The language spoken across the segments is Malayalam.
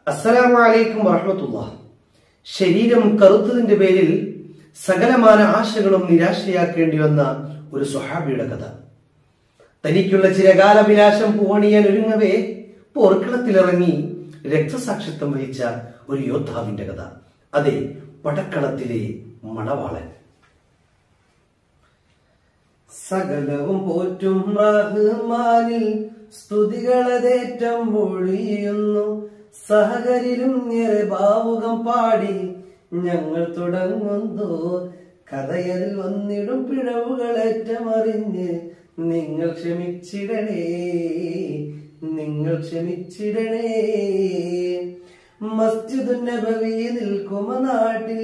അസ്സലാമു അലൈക്കും വറഹമത്തുള്ള ശരീരം കറുത്തതിന്റെ പേരിൽ സകലമാന ആശകളും നിരാശയാക്കേണ്ടി വന്ന ഒരു സ്വഹാബിയുടെ കഥ തനിക്കുള്ള ചിരകാലഭിലാഷം പൂവണിയാൻ ഒരുങ്ങവേ പോർക്കളത്തിലിറങ്ങി രക്തസാക്ഷിത്വം വഹിച്ച ഒരു യോദ്ധാവിന്റെ കഥ അതെ പടക്കളത്തിലെ മണവാളൻ സകലവും പോറ്റും റഹ്മാനിൽ സ്തുതികളതേറ്റം മൊഴിയുന്നു സഹകരിലും ഏറെ ഭാവുകം പാടി ഞങ്ങൾ തുടങ്ങുന്നു കഥയതിൽ വന്നിടും പിഴവുകളേറ്റമറിഞ്ഞ് നിങ്ങൾ ക്ഷമിച്ചിടണേ നിങ്ങൾ ക്ഷമിച്ചിടണേ മസ്ജിദ് നബവി നിൽക്കുമ നാട്ടിൽ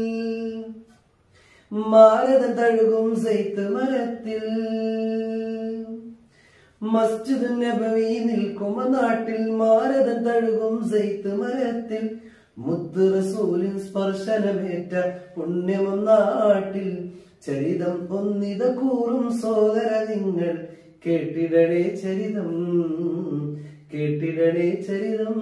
മാരത തഴുകും സൈത്ത് മരത്തിൽ മസ്ജിദ് നബവി നിൽക്കുമ നാട്ടിൽ മാരത തഴുകും സൈത്ത് മരത്തിൽ മുത്ത് റസൂലിൻ സ്പർശനമേറ്റ പുണ്യമം നാട്ടിൽ ചരിതം ഒന്നിത കൂറും സോദര നിങ്ങൾ കേട്ടിടണേ ചരിതം കേട്ടിടണേ ചരിതം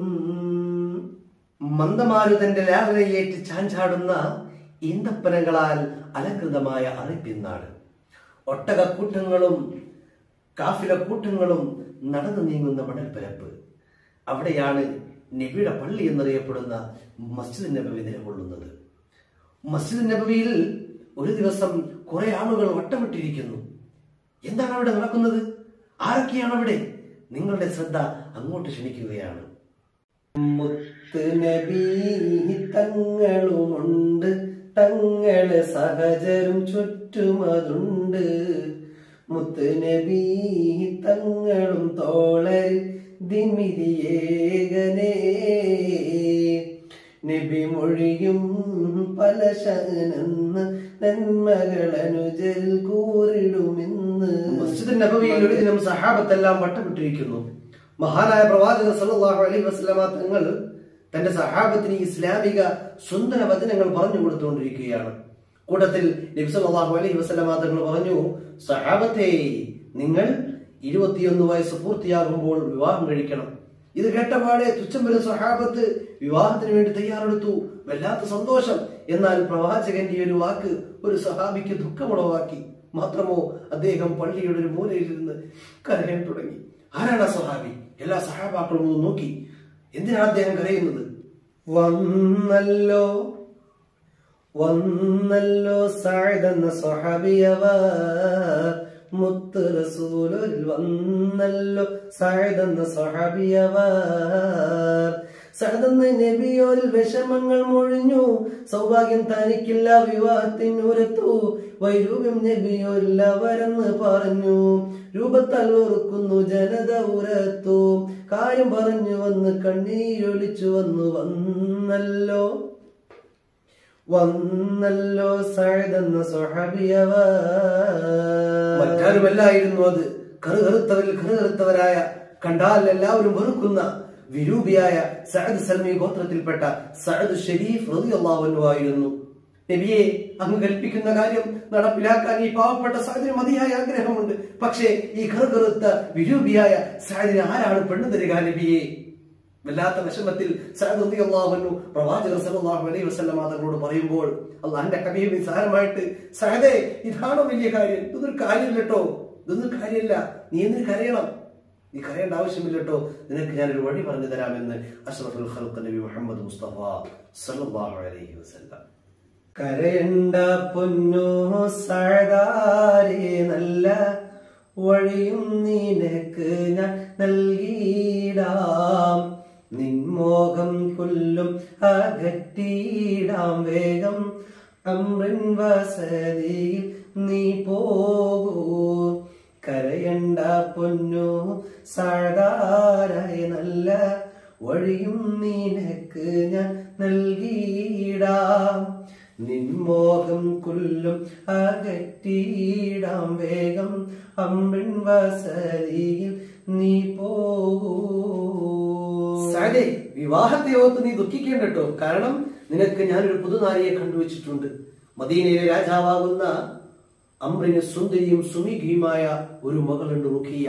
മന്ദമാരുതന്റെ ലാളനയേറ്റ് ചാഞ്ചാടുന്ന ഈന്തപ്പനകളാൽ അലങ്കൃതമായ അറിപ്പിന്നാട് ഒട്ടകക്കൂട്ടങ്ങളും കാഫില കൂട്ടങ്ങളും നടന്നു നീങ്ങുന്ന മണൽപ്പരപ്പ് അവിടെയാണ് നബിയുടെ പള്ളി എന്നറിയപ്പെടുന്ന മസ്ജിദ് നബവി നിലകൊള്ളുന്നത് മസ്ജിദ് നബവിയിൽ ഒരു ദിവസം കുറെ ആളുകൾ വട്ടമിട്ടിരിക്കുന്നു എന്താണ് അവിടെ നടക്കുന്നത് ആരൊക്കെയാണ് അവിടെ നിങ്ങളുടെ ശ്രദ്ധ അങ്ങോട്ട് ക്ഷണിക്കുകയാണ് മുത്ത് നബി തങ്ങളുമുണ്ട് തങ്ങളെ സഹചരും ചുറ്റുമതുണ്ട് മുത്ത് നബി തങ്ങളും തോളരിൽ ദിമിരിയേകനേ നബി മൊഴിയും പല ശകനെന്ന് നന്മകൾ അനുജരിൽ കൂറിടുമെന്ന് മസ്ജിദ് നബവിയിൽ ഒരു ദിനം സഹാബത്തെല്ലാം വട്ടമിട്ടിരിക്കുന്നു മഹാനായ പ്രവാചകർ സല്ലല്ലാഹു അലൈഹി വസല്ലമ തങ്ങൾ തന്റെ സഹാബത്തിന് ഇസ്ലാമിക സുന്ദര വചനങ്ങൾ പറഞ്ഞു കൊടുത്തുകൊണ്ടിരിക്കുകയാണ് കൂട്ടത്തിൽ നബി സല്ലല്ലാഹു അലൈഹി വസല്ലമ തങ്ങൾ പറഞ്ഞു സഹാബത്തെ നിങ്ങൾ ഇരുപത്തിയൊന്ന് വയസ്സ് പൂർത്തിയാകുമ്പോൾ വിവാഹം കഴിക്കണം ഇത് കേട്ടപാടെ തുച്ഛം വരും സഹാബത്ത് വിവാഹത്തിന് വേണ്ടി തയ്യാറെടുത്തു വല്ലാത്ത സന്തോഷം എന്നാൽ പ്രവാചകന്റെ ഈ ഒരു വാക്ക് ഒരു സഹാബിക്ക് ദുഃഖമുളവാക്കി മാത്രമോ അദ്ദേഹം പള്ളിയുടെ ഒരു മൂലയിലിരുന്ന് കരയാൻ തുടങ്ങി ആരാണ് ആ സഹാബി എല്ലാ സഹാബാക്കളും ഒന്ന് നോക്കി എന്തിനാണ് അദ്ദേഹം കരയുന്നത് വന്നല്ലോ വന്നല്ലോ സാഴ്തെന്ന സ്വഹാബിയവ മുത്ത് റസൂലിൽ വന്നല്ലോ സാഴ്തെന്ന സ്വഹാബിയവ സഹതെന്ന് നബിയോരിൽ വിഷമങ്ങൾ മൊഴിഞ്ഞു സൗഭാഗ്യം തനിക്കില്ല വിവാഹത്തിനുരത്തു വൈരൂപ്യം നബിയോരിൽ അവരെന്ന് പറഞ്ഞു രൂപത്താൽ വെറുക്കുന്നു ജനത ഉരത്തു കാര്യം പറഞ്ഞു വന്ന് കണ്ണീരൊലിച്ചു വന്നു വന്നല്ലോ വന്നല്ലോ സഴുതെന്ന സ്വഹബിയവ മറ്റാരുമല്ലായിരുന്നു അത് കറുകറുത്തവരിൽ കറുകറുത്തവരായ കണ്ടാൽ എല്ലാവരും വെറുക്കുന്ന വിരൂപിയായ സഅദ് സൽമി ഗോത്രത്തിൽപ്പെട്ട സഅദ് ഷരീഫ് റളിയല്ലാഹു ആയിരുന്നു നബിയെ അങ്ങ് കൽപ്പിക്കുന്ന കാര്യം നടപ്പിലാക്കാൻ ഈ പാവപ്പെട്ട സഅദിന് മതിയായ ആഗ്രഹമുണ്ട് പക്ഷേ ഈ കറുകറുത്ത വിരൂപിയായ സഅദിന് ആരാണ് പെണ്ണു തരിക നബിയെ വല്ലാത്ത വിഷമത്തിൽ സഅദ് റളിയല്ലാഹു അൻഹു പ്രവാചകർ സല്ലല്ലാഹു അലൈഹി വസല്ലം തങ്ങളോട് പറയുമ്പോൾ അള്ളാഹിന്റെ ഹബീബ് നിസാരമായിട്ട് സഅദേ ഇതാണോ വലിയ കാര്യം ഇതൊരു കാര്യമില്ല കേട്ടോ ഇതൊന്നും കാര്യമില്ല നീ എന്തിന് കരയണം നീ കരയേണ്ട ആവശ്യമില്ല കേട്ടോ നിനക്ക് ഞാനൊരു വഴി പറഞ്ഞു തരാമെന്ന് അഷ്റഫുൽ ഖൽഖ് നബി മുഹമ്മദ് മുസ്തഫ സല്ലല്ലാഹു അലൈഹി വസല്ലം കരയണ്ട പൊന്നോ സഴതാരേ നല്ല വഴിയും നിനക്ക് ഞാൻ നൽകിയിടാം നിൻമോഹം കൊല്ലും അകറ്റിയിടാം വേഗം അമ്രൻ വസതിയിൽ നീ പോകൂ കരയണ്ട പൊന്നു സാധാരായ നല്ല വഴിയും നിനക്ക് ഞാൻ നൽകിയിടാം നിൻമോഹം കൊല്ലും അകറ്റിയിടാം വേഗം അമ്പിൻ വസതിയിൽ നീ പോകൂ സാലേ വിവാഹത്തെ ഓർത്ത് നീ ദുഃഖിക്കേണ്ട കേട്ടോ കാരണം നിനക്ക് ഞാനൊരു പുതുനാരിയെ കണ്ടുവച്ചിട്ടുണ്ട് മദീനയിലെ രാജാവാകുന്ന അമ്രിന് സുന്ദരിയും സുമിഖിയുമായ ഒരു മകളുണ്ട് റുഖിയ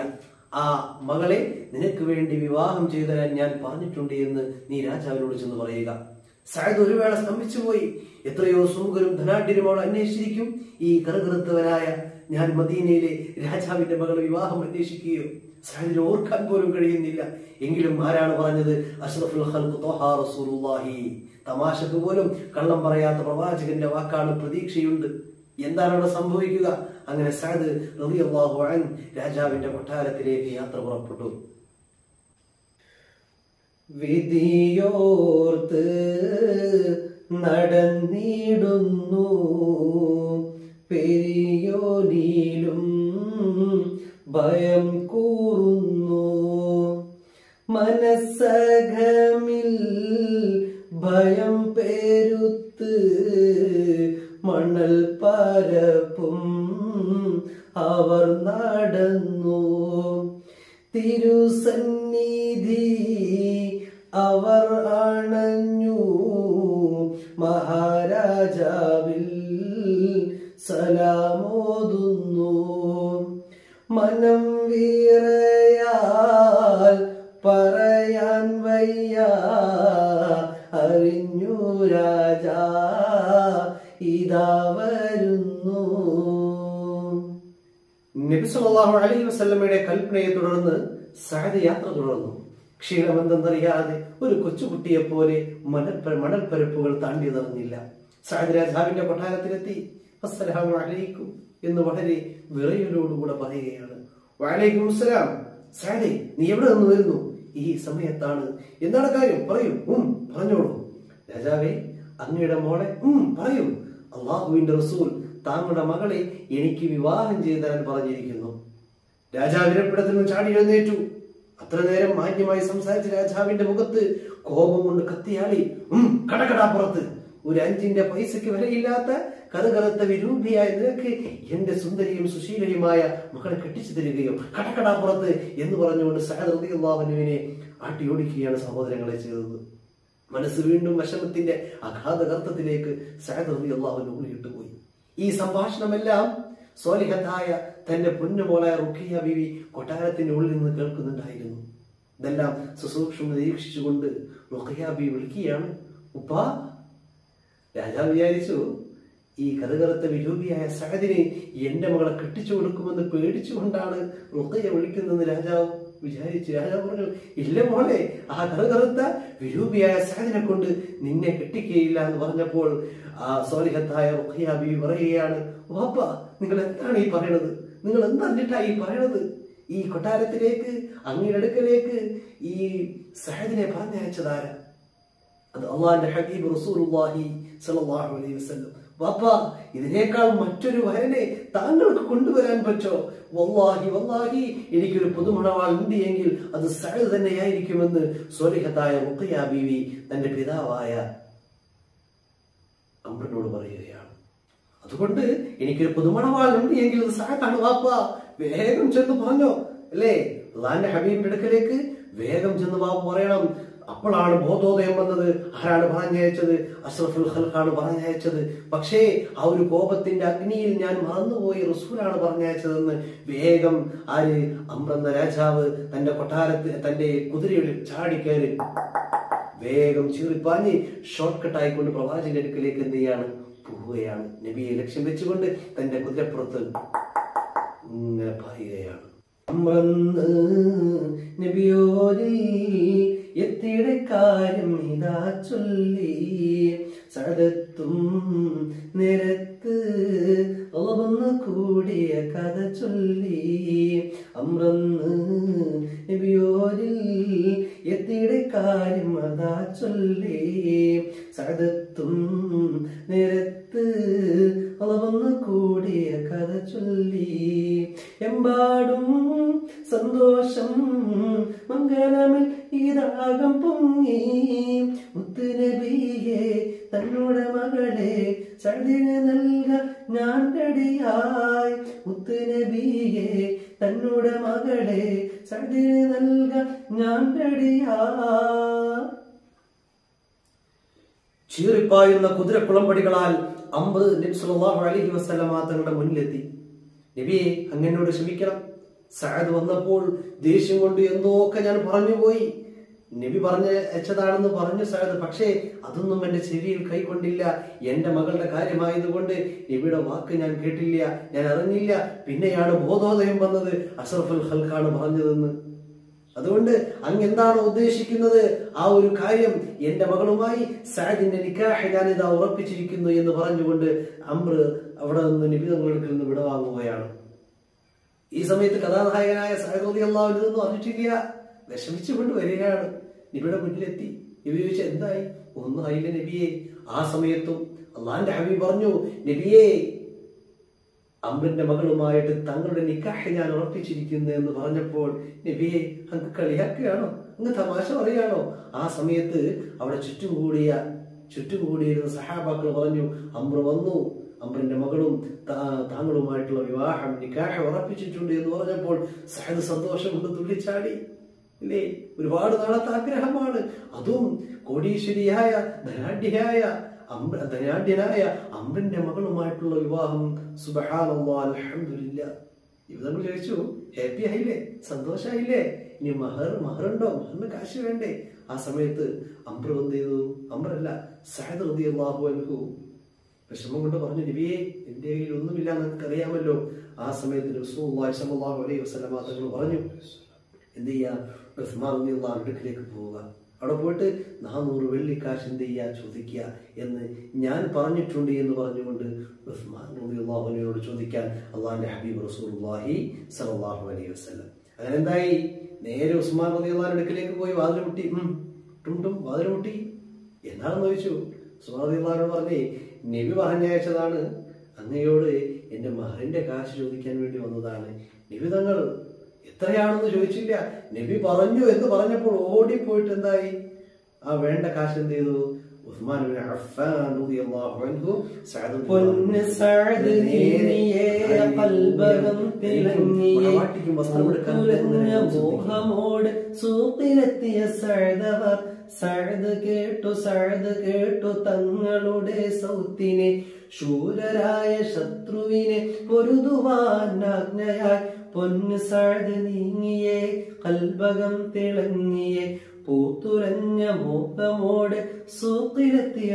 ആ മകളെ നിനക്ക് വേണ്ടി വിവാഹം ചെയ്തു തരാൻ ഞാൻ പറഞ്ഞിട്ടുണ്ട് എന്ന് നീ രാജാവിനോട് ചെന്ന് പറയുക സായത് ഒരു വേള സ്തംഭിച്ചു പോയി എത്രയോ സുമുഖരും ധനാഢ്യരും അവൾ അന്വേഷിച്ചിരിക്കും ഈ കറുകറുത്തവനായ ഞാൻ മദീനയിലെ രാജാവിന്റെ മകൾ വിവാഹം അന്വേഷിക്കുകയോ സായദിന് ഓർക്കാൻ പോലും കഴിയുന്നില്ല എങ്കിലും ആരാണ് പറഞ്ഞത് അഷ്റഫുൽ ഖൽഖ് ത്വഹാ റസൂലുള്ളാഹി തമാശക്ക് പോലും കള്ളം പറയാത്ത പ്രവാചകന്റെ വാക്കാണ് പ്രതീക്ഷയുണ്ട് എന്താണ് അവിടെ സംഭവിക്കുക അങ്ങനെ സഅദ് റളിയല്ലാഹു അൻ രാജാവിന്റെ കൊട്ടാരത്തിലേക്ക് യാത്ര പുറപ്പെട്ടു വിധിയോർത്ത് നടന്നിടുന്നു പെരിയോനിലും ഭയം കൂറുന്നു മനസ്സകമിൽ ഭയം പെരുത്ത് മണൽ പരപ്പും അവർ നടന്നു തിരുസന്നിധി അവർ അണഞ്ഞു മഹാരാജാവിൽ സലാമോതുന്നു മനം വീറയാൽ പറയാൻ വയ്യ അറിഞ്ഞു രാജാ ഇതാ വരുന്നു നബി സല്ലല്ലാഹു അലൈഹി വസല്ലമയുടെ കൽപ്പനയെ തുടർന്ന് സഅദ് യാത്ര തുടർന്നു ക്ഷീണമെന്തെന്നറിയാതെ ഒരു കൊച്ചുകുട്ടിയെ പോലെ മണൽപ്പ മണൽപ്പരപ്പുകൾ താണ്ടി നിറഞ്ഞില്ല സഅദ് രാജാവിന്റെ കൊട്ടാരത്തിലെത്തി അസ്സലാമു അലൈക്കും എന്ന് വളരെ വിറയലോടുകൂടെ പറയുകയാണ് വഅലൈക്കും അസ്സലാം സഅദേ നീ എവിടെ നിന്ന് വരുന്നു ഈ സമയത്താണ് എന്താണ് കാര്യം പറയൂ ഉം പറഞ്ഞോളൂ രാജാവേ അങ്ങയുടെ മോളെ ഉം പറയൂ അള്ളാഹുവിന്റെ റസൂൽ താങ്കളുടെ മകളെ എനിക്ക് വിവാഹം ചെയ്തു തരാൻ പറഞ്ഞിരിക്കുന്നു രാജാവിരപ്പിടത്തിൽ നിന്ന് ചാടി എഴുന്നേറ്റു അത്ര നേരം മാന്യമായി സംസാരിച്ച രാജാവിന്റെ മുഖത്ത് കോപം കൊണ്ട് കത്തിയാളി ഉം കടകടാപ്പുറത്ത് ഒരു അഞ്ചിന്റെ പൈസയ്ക്ക് വിലയില്ലാത്ത കറുകറുത്ത വിരൂപിയായ നിനക്ക് എന്റെ സുന്ദരിയും സുശീലയുമായ മകളെ കെട്ടിച്ചു തരികയോ കടക്കടാപ്പുറത്ത് എന്ന് പറഞ്ഞുകൊണ്ട് സഹദർദിഅള്ളാഹുവിനെ ആട്ടിയോടിക്കുകയാണ് സഹോദരങ്ങളെ ചെയ്തത് മനസ്സ് വീണ്ടും വിഷമത്തിന്റെ അഗാധകർത്തത്തിലേക്ക് സഹദർദി അള്ളാഹുവിന് ഊളിയിട്ട് പോയി ഈ സംഭാഷണമെല്ലാം സോലിഹത്തായ തന്റെ പൊന്നുമോളായ റുഖിയ ബിവി കൊട്ടാരത്തിന്റെ ഉള്ളിൽ നിന്ന് കേൾക്കുന്നുണ്ടായിരുന്നു ഇതെല്ലാം സുസൂക്ഷ്മം നിരീക്ഷിച്ചുകൊണ്ട് റുഖിയ ബി വിളിക്കുകയാണ് ഉപ്പാ രാജാവ് വിചാരിച്ചു ഈ കറുകറുത്ത വിരൂപിയായ സഹദിനെ എന്റെ മകളെ കെട്ടിച്ചു കൊടുക്കുമെന്ന് പേടിച്ചുകൊണ്ടാണ് റുഖയ വിളിക്കുന്നതെന്ന് രാജാവ് വിചാരിച്ചു രാജാവ് പറഞ്ഞു ഇല്ല മോളെ ആ കറുകറുത്ത വിരൂപിയായ സഹദിനെ കൊണ്ട് നിന്നെ കെട്ടിക്കുകയില്ല എന്ന് പറഞ്ഞപ്പോൾ ആ സോലിഹത്തായ റുഖയ ബി പറയുകയാണ് വാപ്പ നിങ്ങൾ എന്താണ് ഈ പറയണത് നിങ്ങൾ എന്തറിഞ്ഞിട്ടാ ഈ പറയണത് ഈ കൊട്ടാരത്തിലേക്ക് അങ്ങയുടെ അടുക്കലേക്ക് ഈ സഹദിനെ പറഞ്ഞയച്ചതാരാ അത് അള്ളാന്റെ ഹബീബ് റസൂലുള്ളാഹി സ്വല്ലല്ലാഹു അലൈഹി വസല്ലം വാപ്പ ഇതിനേക്കാൾ മറ്റൊരു വരനെ താങ്കൾക്ക് കൊണ്ടുവരാൻ പറ്റോ വല്ലാഹി വല്ലാഹി എനിക്കൊരു പുതുമണവാൾ ഉണ്ട് എങ്കിൽ അത് സഅദ് തന്നെയായിരിക്കുമെന്ന് സ്വലിഹത്തായ റുഖിയ ബീവി തന്റെ പിതാവായ അമ്രനോട് പറയുകയാണ് അതുകൊണ്ട് എനിക്കൊരു പുതുമണവാൾ ഉണ്ട് എങ്കിൽ അത് സഅദാണ് വാപ്പ വേഗം ചെന്ന് പറഞ്ഞോ അല്ലേ അള്ളാന്റെ ഹബീബിന്റെ അടുക്കലേക്ക് വേഗം ചെന്ന് വാപ്പ പറയണം അപ്പോഴാണ് ബോധോദയം വന്നത് ആരാണ് പറഞ്ഞയച്ചത് അഷ്റഫുൽ ഖൽഖാണ് പറഞ്ഞയച്ചത് പക്ഷേ ആ ഒരു കോപത്തിന്റെ അഗ്നിയിൽ ഞാൻ മറന്നുപോയി റസൂലാണ് പറഞ്ഞയച്ചതെന്ന് വേഗം ആര് അമ്രെന്ന രാജാവ് തന്റെ കൊട്ടാരത്തിൽ തന്റെ കുതിരയുടെ ചാടിക്കയറി വേഗം ചീറിപ്പാഞ്ഞ് ഷോർട്ട് കട്ട് ആയിക്കൊണ്ട് പ്രവാചകന്റെ അടുക്കലേക്ക് എന്ത് ചെയ്യാണ് പോവുകയാണ് നബിയെ ലക്ഷ്യം വെച്ചുകൊണ്ട് തന്റെ കുതിരപ്പുറത്ത് ഇങ്ങനെ പറയുകയാണ് അമ്രന്ന് നബിയോരിൽ എത്തിയുടെ കാര്യം ഇതാ ചൊല്ലി സടത്തും നിരത്ത് ഒളവന്ന് കൂടിയ കഥ ചൊല്ലി അമ്രന്ന് നബിയോരിൽ എത്തിയുടെ കാര്യം അതാ ചൊല്ലി സടത്തും നിരത്ത് ഒളവന്ന് കൂടിയ കഥ ചൊല്ലി എമ്പാടും സന്തോഷം മംഗളമിൽ ഈരാഗം പൊങ്ങി മുത്തുനബിയെ തന്നോട് മകളെ സടിന് നൽക ഞാൻ കടിയായി മുത്തുനബിയെ തന്നോട് മകളെ സടിന് നൽക ഞാൻ കടിയായി ചീറിപ്പായുന്ന കുതിരക്കുളമ്പടികളാൽ അമ്പത് നബി സല്ലല്ലാഹു അലൈഹി വസല്ലമ തങ്ങളുടെ മുന്നിലെത്തി നബിയെ അങ്ങനോട് ക്ഷമിക്കണം സഅദ് വന്നപ്പോൾ ദേഷ്യം കൊണ്ട് എന്തോക്കെ ഞാൻ പറഞ്ഞു പോയി നബി പറഞ്ഞ വെച്ചതാണെന്ന് പറഞ്ഞു സഅദ് പക്ഷേ അതൊന്നും എന്റെ ചെവിയിൽ കൈകൊണ്ടില്ല എന്റെ മകളുടെ കാര്യമായതുകൊണ്ട് നബിയുടെ വാക്ക് ഞാൻ കേട്ടില്ല ഞാൻ അറിഞ്ഞില്ല പിന്നെയാണ് ബോധോദയം വന്നത് അഷറഫുൽ ഹൽക്കാണ് പറഞ്ഞതെന്ന് അതുകൊണ്ട് അങ്ങ് എന്താണോ ഉദ്ദേശിക്കുന്നത് ആ ഒരു കാര്യം എന്റെ മകളുമായി സാദിന്റെ നിക്കാഹ് ഞാനിതാ ഉറപ്പിച്ചിരിക്കുന്നു എന്ന് പറഞ്ഞുകൊണ്ട് അമ്ര അവിടെ നിന്ന് നിബിതങ്ങൾക്ക് നിന്ന് വിടവാങ്ങുകയാണ് ഈ സമയത്ത് കഥാനായകനായ സാഹൃതി അള്ളാഹു ഇതൊന്നും അറിഞ്ഞിട്ടില്ല വിഷമിച്ചുകൊണ്ട് വരികയാണ് നബിയുടെ മുന്നിലെത്തി നബി ചോദിച്ചു എന്തായി ഒന്നും ആയില്ല നബിയെ ആ സമയത്തും അള്ളാന്റെ ഹബീബ് പറഞ്ഞു നബിയെ അമ്രിന്റെ മകളുമായിട്ട് തങ്ങളുടെ നിക്കാഹ് ഞാൻ ഉറപ്പിച്ചിരിക്കുന്നു എന്ന് പറഞ്ഞപ്പോൾ നബിയെ അങ്ങ് കളിയാക്കുകയാണോ അങ്ങ് തമാശ പറയാണോ ആ സമയത്ത് അവിടെ ചുറ്റും കൂടിയ ചുറ്റും കൂടിയിരുന്ന സഹാബാക്കൾ പറഞ്ഞു അമ്ര വന്നു അമ്രന്റെ മകളും താ- താങ്കളുമായിട്ടുള്ള വിവാഹം നിക്കാഹ് ഉറപ്പിച്ചിട്ടുണ്ട് എന്ന് പറഞ്ഞപ്പോൾ സഹദ് സന്തോഷം കൊണ്ട് തുള്ളിച്ചാടി ഇല്ലേ ഒരുപാട് നാളത്തെ ആഗ്രഹമാണ് അതും കോടീശ്വരിയായ ധനാഢ്യയായ അമ്ര ധനാഢ്യനായ അമ്രന്റെ മകളുമായിട്ടുള്ള വിവാഹം സുബഹാനല്ലാ അൽഹംദുലില്ലാ ഇവതങ്ങൾ ചോദിച്ചു ഹാപ്പി ആയില്ലേ സന്തോഷായില്ലേ ഇനി മഹർ മഹറുണ്ടോ മഹറിന് കാശ് വേണ്ടേ ആ സമയത്ത് അമ്ര എന്ത് ചെയ്തു അമ്രല്ല സഹദ് റളിയല്ലാഹു അൻഹു വിഷമം കൊണ്ട് പറഞ്ഞു നബിയെ എന്റെ കയ്യിൽ ഒന്നുമില്ല നിങ്ങൾക്ക് അറിയാമല്ലോ ആ സമയത്ത് റസൂലുള്ളാഹി സ്വല്ലല്ലാഹു അലൈഹി വസല്ലമ തങ്ങൾ പറഞ്ഞു എന്ത് ചെയ്യാ ഉസ്മാൻ റളിയല്ലാഹു അടുക്കിലേക്ക് പോവുക അവിടെ പോയിട്ട് നാനൂറ് വെള്ളിക്കാശ് എന്ത് ചെയ്യാ ചോദിക്കുക എന്ന് ഞാൻ പറഞ്ഞിട്ടുണ്ട് എന്ന് പറഞ്ഞുകൊണ്ട് ഉസ്മാൻ റളിയല്ലാഹുവിനോട് ചോദിക്കാൻ അള്ളാഹിന്റെ ഹബീബ് റസൂലുള്ളാഹി സ്വല്ലല്ലാഹു അലൈഹി വസല്ലം അങ്ങനെ എന്തായി നേരെ ഉസ്മാൻ റളിയല്ലാഹുവിന്റെ അടുക്കിലേക്ക് പോയി വാതിൽ മുട്ടി ഉം, ടും ടും വാതിൽ മുട്ടി എന്താണെന്ന് ചോദിച്ചു ഉസ്മാൻ റളിയല്ലാഹുവിനോട് പറഞ്ഞേ നബി പറഞ്ഞയച്ചതാണ് അങ്ങയോട് എന്റെ മഹറിന്റെ കാശ് ചോദിക്കാൻ വേണ്ടി വന്നതാണ് നബി തങ്ങൾ എത്രയാണെന്ന് ചോദിച്ചില്ല നബി പറഞ്ഞു എന്ന് പറഞ്ഞപ്പോൾ ഓടിപ്പോയിട്ട് എന്തായി ആ വേണ്ട കാശ് എന്ത് ചെയ്തു ഉസ്മാൻ ബിൻ അഫ്ഫാൻ റളിയല്ലാഹു അൻഹു സഅദ് ബിൻ പൊന്ന് സഅദ് നീങ്ങിയേ കൽബകം തിളങ്ങിയേ മണവാട്ടിക്കും വസ്ത്രം എടുക്കാൻ തുലഞ്ഞ മോഹമോട് സൂപ്പിലെത്തിയ സഅദവർ സഅദ് കേട്ടു സഅദ് കേട്ടു തങ്ങളുടെ സൗത്തിനെ ശൂരരായ ശത്രുവിനെ പൊരുതുവാൻ ആജ്ഞയായി പൊന്ന് സഅദ് നീങ്ങിയേ കൽബകം തിളങ്ങിയേ പൂത്തുലഞ്ഞ മോഹമോട് സൂക്കിലെത്തിയ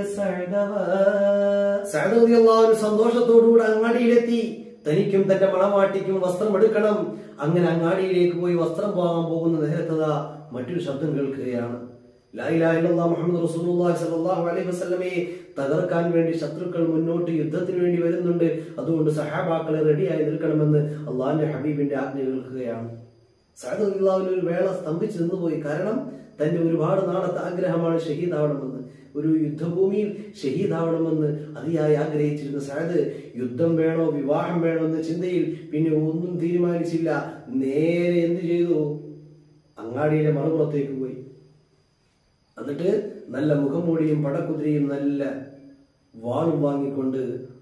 സഅദവർ സഅദ് റളിയല്ലാഹു അൻഹു സന്തോഷത്തോടുകൂടെ അങ്ങാടിയിലെത്തി തനിക്കും തന്റെ മണവാട്ടിക്കും വസ്ത്രം എടുക്കണം അങ്ങനെ അങ്ങാടിയിലേക്ക് പോയി വസ്ത്രം വാങ്ങാൻ പോകുന്ന നേരത്തതാ മറ്റൊരു ശബ്ദം കേൾക്കുകയാണ് ലാ ഇലാഹ ഇല്ലല്ലാഹ് മുഹമ്മദ് റസൂലുള്ളാഹി സ്വല്ലല്ലാഹു അലൈഹി വസല്ലമയെ തകർക്കാൻ വേണ്ടി ശത്രുക്കൾ മുന്നോട്ട് യുദ്ധത്തിന് വേണ്ടി വരുന്നുണ്ട് അതുകൊണ്ട് സഹാബാക്കളെ റെഡിയായി നിൽക്കണമെന്ന് അള്ളാഹിന്റെ ഹബീബിന്റെ ആജ്ഞ കേൾക്കുകയാണ് സഅദ് റളിയല്ലാഹു ഒരു വേള സ്തംഭിച്ചു നിന്നുപോയി കാരണം തന്റെ ഒരുപാട് നാളത്തെ ആഗ്രഹമാണ് ഷഹീദാവണമെന്ന് ഒരു യുദ്ധഭൂമിയിൽ ഷഹീദാവണമെന്ന് അതിയായി ആഗ്രഹിച്ചിരുന്ന സഅദ് യുദ്ധം വേണോ വിവാഹം വേണോ എന്ന ചിന്തയിൽ പിന്നെ ഒന്നും തീരുമാനിച്ചില്ല നേരെ എന്ത് ചെയ്തു അങ്ങാടിയിലെ മറുപുറത്തേക്ക് പോയി എന്നിട്ട് നല്ല മുഖംമൂടിയും പടക്കുതിരയും നല്ല വാളും വാങ്ങിക്കൊണ്ട്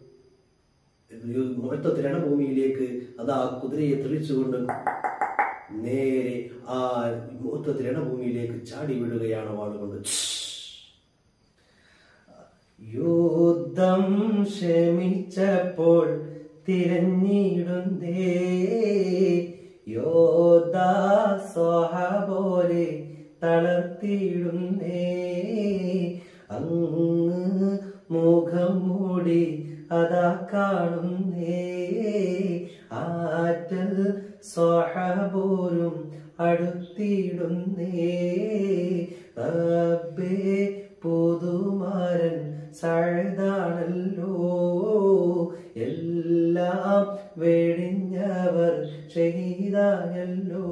മുഴത്തത്ത് രണഭൂമിയിലേക്ക് അത് ആ കുതിരയെ തെളിച്ചുകൊണ്ട് നേരെ ആ മുഹൂർത്തത്തിൽ രണഭൂമിയിലേക്ക് ചാടി വിടുകയാണ് വാളുകൊണ്ട് യുദ്ധം ക്ഷമിച്ചപ്പോൾ തിരഞ്ഞിടുന്നേ യോദ്ധാ സ്വഹാബോലെ തളർത്തിയിടുന്നേ അങ്ങ് മുഖം മൂടി അതാ കാണുന്നേ ആറ്റൽ സ്വഹബോരും അടുത്തിടുന്നേ റബ്ബേ പുതുമാരൻ സഴുതാണല്ലോ എല്ലാം വെടിഞ്ഞവർ ഷഹീദായല്ലോ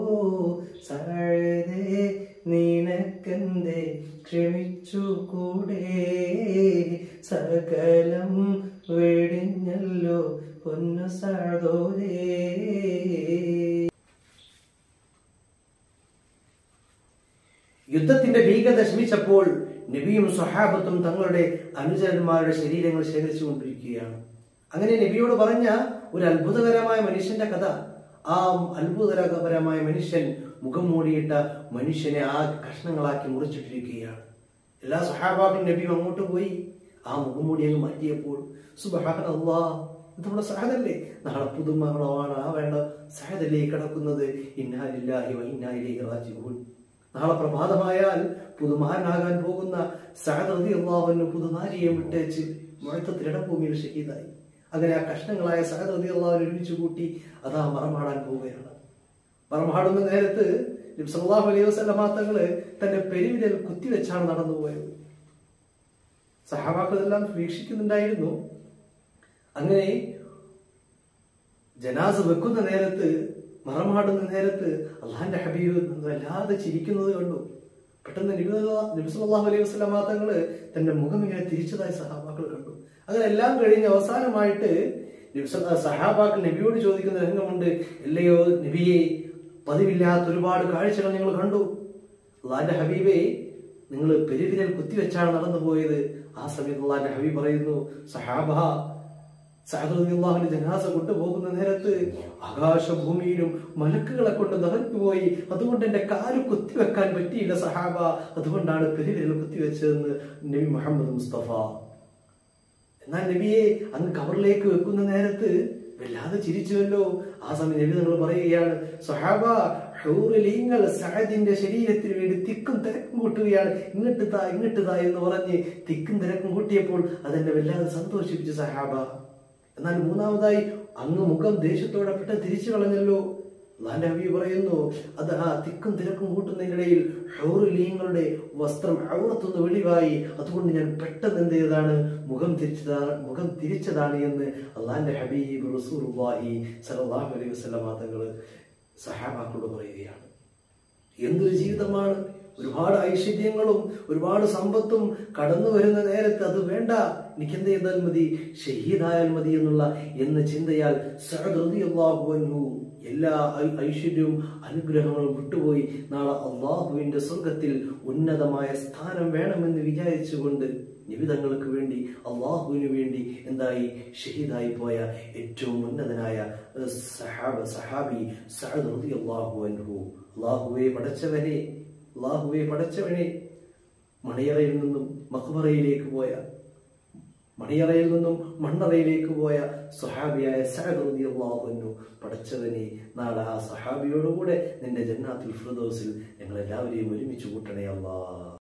സഴുതേ നിനക്കെന്തേ ക്ഷമിച്ചു കൂടെ സകലം വെടിഞ്ഞല്ലോ പൊന്നു സഹോദരേ യുദ്ധത്തിന്റെ ഭീകരത ശമിച്ചപ്പോൾ നബിയും സഹാബത്തും തങ്ങളുടെ അനുചരന്മാരുടെ ശരീരങ്ങൾ ശേഖരിച്ചുകൊണ്ടിരിക്കുകയാണ് അങ്ങനെ നബിയോട് പറഞ്ഞ ഒരു അത്ഭുതകരമായ മനുഷ്യന്റെ കഥ ആ അത്ഭുതകരമായ മനുഷ്യൻ മുഖം മൂടിയിട്ട മനുഷ്യനെ ആ കഷ്ണങ്ങളാക്കി മുറിച്ചിട്ടിരിക്കുകയാണ് എല്ലാ സഹാബാക്കളും നബിയും അങ്ങോട്ട് പോയി ആ മുഖംമൂടി അങ്ങ് മാറ്റിയപ്പോൾ സുബഹാനല്ലാ ഇത് നമ്മുടെ സഹദല്ലേ നാളെ പുതുമകളാണ് ആ വേണ്ട സഹദല്ലേ കിടക്കുന്നത് ഇന്നാലില്ലാഹി വ ഇന്നായിലേക്ക് റാജിഊൻ നാളെ പ്രഭാതമായാൽ പുതുമാരനാകാൻ പോകുന്ന സഹദ് അള്ളാഹുവിന് പുതുനാരിയെ വിട്ടേച്ച് മുഴത്തത്തിൽ ഇടഭൂമിയിൽ ഷഹീദായി അങ്ങനെ ആ കഷ്ണങ്ങളായ സഹദ് അള്ളാഹുവിനെ ഒരുമിച്ച് കൂട്ടി അതാ മറമാടാൻ പോവുകയാണ് മറമാടുന്ന നേരത്ത് സല്ലാഹു അലൈഹി വസല്ലമ തങ്ങള് തന്റെ പെരുവിരൽ കുത്തിവെച്ചാണ് നടന്നു പോയത് സഹാബാക്കൾ എല്ലാം വീക്ഷിക്കുന്നുണ്ടായിരുന്നു അങ്ങനെ ജനാസ വെക്കുന്ന നേരത്ത് മറമാടുന്ന നേരത്ത് അള്ളാന്റെ ഹബീബ് വല്ലാതെ ചിരിക്കുന്നത് കണ്ടു പെട്ടെന്ന് നബിസ്വല്ലാഹു അലൈഹി വസ്ലാം തങ്ങള് തന്റെ മുഖം ഇങ്ങനെ തിരിച്ചതായി സഹാബാക്കൾ കണ്ടു അങ്ങനെ എല്ലാം കഴിഞ്ഞ് അവസാനമായിട്ട് നബിസ് സഹാബാക്കൾ നബിയോട് ചോദിക്കുന്ന രംഗമുണ്ട് അല്ലയോ നബിയെ പതിവില്ലാത്ത ഒരുപാട് കാഴ്ചകൾ നിങ്ങൾ കണ്ടു അള്ളാന്റെ ഹബീബെ നിങ്ങൾ പെരുവിരൽ കുത്തിവെച്ചാണ് നടന്നു പോയത് ആ സമയത്ത് അള്ളാന്റെ ഹബീബ് പറയുന്നു സഹാബ സഹദുല്ലാഹിന്റെ ജനാസ കൊണ്ടുപോകുന്ന നേരത്ത് ആകാശഭൂമിയിലും മലക്കുകളെ കൊണ്ട് നിറഞ്ഞുപോയി അതുകൊണ്ട് എന്റെ കാല് കുത്തിവെക്കാൻ പറ്റിയില്ല സഹാബ അതുകൊണ്ടാണ് പെരുവിരൽ കുത്തിവെച്ചതെന്ന് നബി മുഹമ്മദ് മുസ്തഫ എന്നാൽ നബിയെ അങ്ങ് കവറിലേക്ക് വെക്കുന്ന നേരത്ത് വല്ലാതെ ചിരിച്ചുവല്ലോ ആ സമയം നബി നിങ്ങൾ പറയുകയാണ് സഹാബ ഹൂറിലീങ്ങൾ സഹദിന്റെ ശരീരത്തിന് വേണ്ടി തിക്കും തിരക്കും കൂട്ടുകയാണ് ഇങ്ങോട്ട് താ ഇങ്ങോട്ട് താ എന്ന് പറഞ്ഞ് തിക്കും തിരക്കും കൂട്ടിയപ്പോൾ അതെന്നെ വല്ലാതെ സന്തോഷിപ്പിച്ചു സഹാബ എന്നാൽ മൂന്നാമതായി അങ്ങ് മുഖം ദേഷ്യത്തോടെ പെട്ടെന്ന് തിരിച്ചു കളഞ്ഞല്ലോ അള്ളാന്റെ ഹബീ പറയുന്നു അത് ആ തിക്കും തിരക്കും കൂട്ടുന്നതിനിടയിൽ ഹൗറുലീങ്ങളുടെ വസ്ത്രം ഔറത്തൊന്ന് വെളിവായി അതുകൊണ്ട് ഞാൻ പെട്ടെന്ന് എന്ത് ചെയ്തതാണ് മുഖം തിരിച്ചതാണ് മുഖം തിരിച്ചതാണ് എന്ന് അള്ളാന്റെ ഹബീബ് റസൂലുള്ളാഹി സല്ലല്ലാഹു അലൈഹി വസല്ലമ തങ്ങൾ സഹാബാക്കളോട് പറയുകയാണ് എന്തൊരു ജീവിതമാണ് ഒരുപാട് ഐശ്വര്യങ്ങളും ഒരുപാട് സമ്പത്തും കടന്നു വരുന്ന നേരത്ത് അത് വേണ്ട എനിക്ക് എന്ത് ചെയ്താൽ മതി ഷഹീദായാൽ മതി എന്നുള്ള എന്ന ചിന്തയാൽ സഅദ് റളിയല്ലാഹു അൻഹു എല്ലാ ഐ- ഐശ്വര്യവും അനുഗ്രഹങ്ങളും വിട്ടുപോയി നാളെ അള്ളാഹുവിന്റെ സ്വർഗത്തിൽ ഉന്നതമായ സ്ഥാനം വേണമെന്ന് വിചാരിച്ചുകൊണ്ട് നിബിതങ്ങൾക്ക് വേണ്ടി അള്ളാഹുവിന് വേണ്ടി എന്തായി ഷഹീദായി പോയ ഏറ്റവും ഉന്നതനായ ഏഹ്, സഹാബ സഹാബി സഅദ് റളിയല്ലാഹു അൻഹു അള്ളാഹുവെ പടച്ചവനെ അള്ളാഹുവെ പടച്ചവനെ മണിയറയിൽ നിന്നും മഖ്ബറയിലേക്ക് പോയ മണിയറയിൽ നിന്നും മണ്ണറയിലേക്ക് പോയ സുഹാബിയായ സഅദ് റളിയല്ലാഹു അൻഹു പടച്ചവനെ നാളെ ആ സഹാബിയോടുകൂടെ നിന്റെ ജന്നാത്തുൽ ഫിർദൗസിൽ ഞങ്ങൾ എല്ലാവരെയും ഒരുമിച്ച് കൂട്ടണേ അല്ലാ